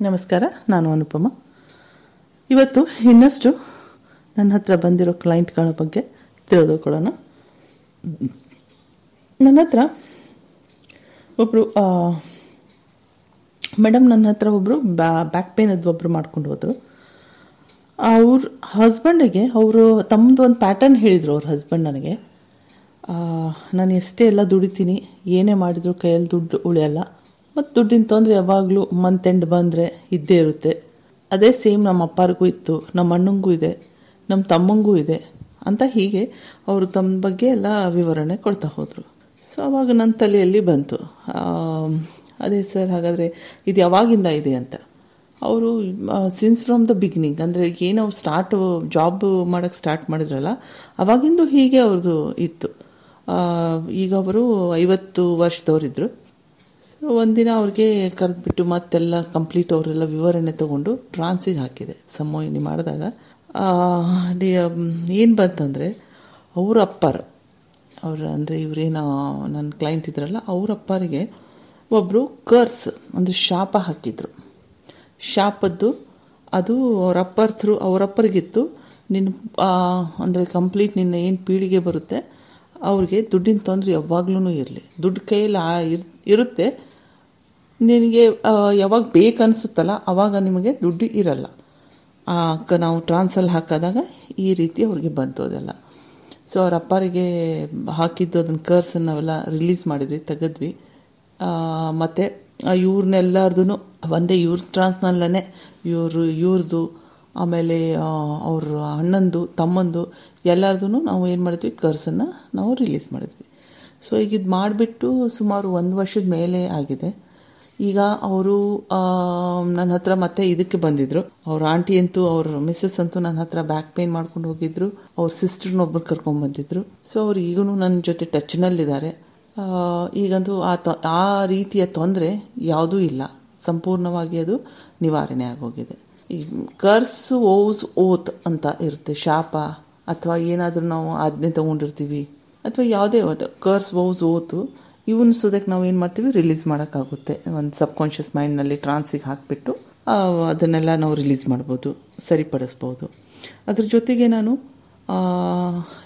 ನಮಸ್ಕಾರ ನಾನು ಅನುಪಮ ಇವತ್ತು ಇನ್ನಷ್ಟು ನನ್ನ ಹತ್ರ ಬಂದಿರೋ ಕ್ಲೈಂಟ್ಗಳ ಬಗ್ಗೆ ತಿಳಿದುಕೊಳ್ಳೋಣ ನನ್ನ ಹತ್ರ ಒಬ್ಬರು ಮೇಡಮ್ ನನ್ನ ಹತ್ರ ಒಬ್ಬರು ಬ್ಯಾಕ್ ಪೇನದ್ದು ಒಬ್ಬರು ಮಾಡ್ಕೊಂಡು ಹೋದರು ಅವ್ರ ಹಸ್ಬೆಂಡಿಗೆ ಅವರು ತಮ್ಮದು ಒಂದು ಪ್ಯಾಟರ್ನ್ ಹೇಳಿದರು ಅವ್ರ ಹಸ್ಬೆಂಡ್ ನನಗೆ ಆ, ನಾನು ಎಷ್ಟೇ ಎಲ್ಲ ದುಡಿತೀನಿ ಏನೇ ಮಾಡಿದ್ರು ಕೈಯಲ್ಲಿ ದುಡ್ಡು ಉಳಿಯಲ್ಲ ಮತ್ತು ದುಡ್ಡಿನ ತೊಂದರೆ ಯಾವಾಗಲೂ ಮಂತ್ ಎಂಡ್ ಬಂದರೆ ಇದ್ದೇ ಇರುತ್ತೆ ಅದೇ ಸೇಮ್ ನಮ್ಮ ಅಪ್ಪರಿಗೂ ಇತ್ತು ನಮ್ಮ ಅಣ್ಣಂಗೂ ಇದೆ ನಮ್ಮ ತಮ್ಮಂಗೂ ಇದೆ ಅಂತ ಹೀಗೆ ಅವರು ತಮ್ಮ ಬಗ್ಗೆ ಎಲ್ಲ ವಿವರಣೆ ಕೊಡ್ತಾ ಹೋದರು ಸೊ ಅವಾಗ ನನ್ನ ತಲೆಯಲ್ಲಿ ಬಂತು ಆ, ಅದೇ ಸರ್ ಹಾಗಾದರೆ ಇದು ಯಾವಾಗಿಂದ ಇದೆ ಅಂತ ಅವರು ಸಿನ್ಸ್ ಫ್ರಮ್ ದ ಬಿಗಿನಿಂಗ್ ಅಂದರೆ ಏನು ಅವ್ರು ಸ್ಟಾರ್ಟ್ ಜಾಬ್ ಮಾಡೋಕ್ಕೆ ಸ್ಟಾರ್ಟ್ ಮಾಡಿದ್ರಲ್ಲ ಅವಾಗಿಂದು ಹೀಗೆ ಅವ್ರದ್ದು ಇತ್ತು ಆ, ಈಗ ಅವರು ಐವತ್ತು ವರ್ಷದವರಿದ್ದರು ಸೊ ಒಂದಿನ ಅವ್ರಿಗೆ ಕರೆದ್ಬಿಟ್ಟು ಮತ್ತೆಲ್ಲ ಕಂಪ್ಲೀಟ್ ಅವರೆಲ್ಲ ವಿವರಣೆ ತಗೊಂಡು ಟ್ರಾನ್ಸಿಗೆ ಹಾಕಿದೆ ಸಮೋಹಿನಿ ಮಾಡಿದಾಗ ಏನು ಬಂತಂದರೆ ಅವ್ರ ಅಪ್ಪರು ಅವ್ರ ಅಂದರೆ ಇವರೇನು ನನ್ನ ಕ್ಲೈಂಟ್ ಇದ್ರಲ್ಲ ಅವ್ರ ಅಪ್ಪರಿಗೆ ಒಬ್ಬರು ಕರ್ಸ್ ಅಂದರೆ ಶಾಪ ಹಾಕಿದ್ರು ಶಾಪದ್ದು ಅದು ಅವ್ರ ಅಪ್ಪರ ಥ್ರೂ ಅವ್ರ ಅಪ್ಪರಿಗಿತ್ತು ನಿನ್ನ ಅಂದರೆ ಕಂಪ್ಲೀಟ್ ನಿನ್ನ ಏನು ಪೀಳಿಗೆ ಬರುತ್ತೆ ಅವ್ರಿಗೆ ದುಡ್ಡಿನ ತೊಂದರೆ ಯಾವಾಗ್ಲೂ ಇರಲಿ ದುಡ್ಡು ಕೈಯಲ್ಲಿ ಆ ಇರ್ ಇರುತ್ತೆ ನಿನಗೆ ಆ, ಯಾವಾಗ ಬೇಕನ್ಸುತ್ತಲ್ಲ ಅವಾಗ ನಿಮಗೆ ದುಡ್ಡು ಇರಲ್ಲ ಆ, ಕ- ನಾವು ಟ್ರಾನ್ಸಲ್ಲಿ ಹಾಕಿದಾಗ ಈ ರೀತಿ ಅವ್ರಿಗೆ ಬಂತು ಅದೆಲ್ಲ ಸೊ ಅವ್ರ ಅಪ್ಪರಿಗೆ ಹಾಕಿದ್ದು ಅದನ್ನ ಕರ್ಸನ್ನು ನಾವೆಲ್ಲ ರಿಲೀಸ್ ಮಾಡಿದ್ವಿ ತೆಗೆದ್ವಿ ಆ, ಮತ್ತೆ ಇವ್ರನ್ನೆಲ್ಲರದು ಒಂದೇ ಇವ್ರ ಟ್ರಾನ್ಸ್ನಲ್ಲೇ ಇವರು ಇವ್ರದ್ದು ಆಮೇಲೆ ಆ, ಅವ್ರ ಅಣ್ಣಂದು ತಮ್ಮಂದು ಎಲ್ಲರದು ನಾವು ಏನು ಮಾಡಿದ್ವಿ ಕರ್ಸನ್ನು ನಾವು ರಿಲೀಸ್ ಮಾಡಿದ್ವಿ ಸೊ ಈಗ ಇದು ಮಾಡಿಬಿಟ್ಟು ಸುಮಾರು ಒಂದು ವರ್ಷದ ಮೇಲೆ ಆಗಿದೆ ಈಗ ಅವರು ನನ್ನ ಹತ್ರ ಮತ್ತೆ ಇದಕ್ಕೆ ಬಂದಿದ್ರು ಅವ್ರ ಆಂಟಿ ಅಂತೂ ಅವ್ರ ಮಿಸ್ಸಸ್ ಅಂತೂ ನನ್ನ ಹತ್ರ ಬ್ಯಾಕ್ ಪೇನ್ ಮಾಡ್ಕೊಂಡು ಹೋಗಿದ್ರು ಅವ್ರ ಸಿಸ್ಟರ್ನೊಬ್ಬರು ಕರ್ಕೊಂಡ್ ಬಂದಿದ್ರು ಸೊ ಅವ್ರು ಈಗೂ ನನ್ನ ಜೊತೆ ಟಚ್ನಲ್ಲಿದ್ದಾರೆ ಆ, ಈಗಂತೂ ಆ ತೊ ಆ ರೀತಿಯ ತೊಂದರೆ ಯಾವುದೂ ಇಲ್ಲ ಸಂಪೂರ್ಣವಾಗಿ ಅದು ನಿವಾರಣೆ ಆಗೋಗಿದೆ ಈ ಕರ್ಸ್ ಓಸ್ ಓತ್ ಅಂತ ಇರುತ್ತೆ ಶಾಪ ಅಥವಾ ಏನಾದರೂ ನಾವು ಆಜ್ಞೆ ತಗೊಂಡಿರ್ತೀವಿ ಅಥವಾ ಯಾವುದೇ ಕರ್ಸ್ ಓಸ್ ಓತು ಇವನ್ ಸೋದಕ್ಕೆ ನಾವು ಏನು ಮಾಡ್ತೀವಿ ರಿಲೀಸ್ ಮಾಡೋಕ್ಕಾಗುತ್ತೆ ಒಂದು ಸಬ್ ಕಾನ್ಷಿಯಸ್ ಮೈಂಡ್ನಲ್ಲಿ ಟ್ರಾನ್ಸಿಗೆ ಹಾಕಿಬಿಟ್ಟು ಅದನ್ನೆಲ್ಲ ನಾವು ರಿಲೀಸ್ ಮಾಡ್ಬೋದು ಸರಿಪಡಿಸ್ಬೋದು ಅದ್ರ ಜೊತೆಗೆ ನಾನು ಆ,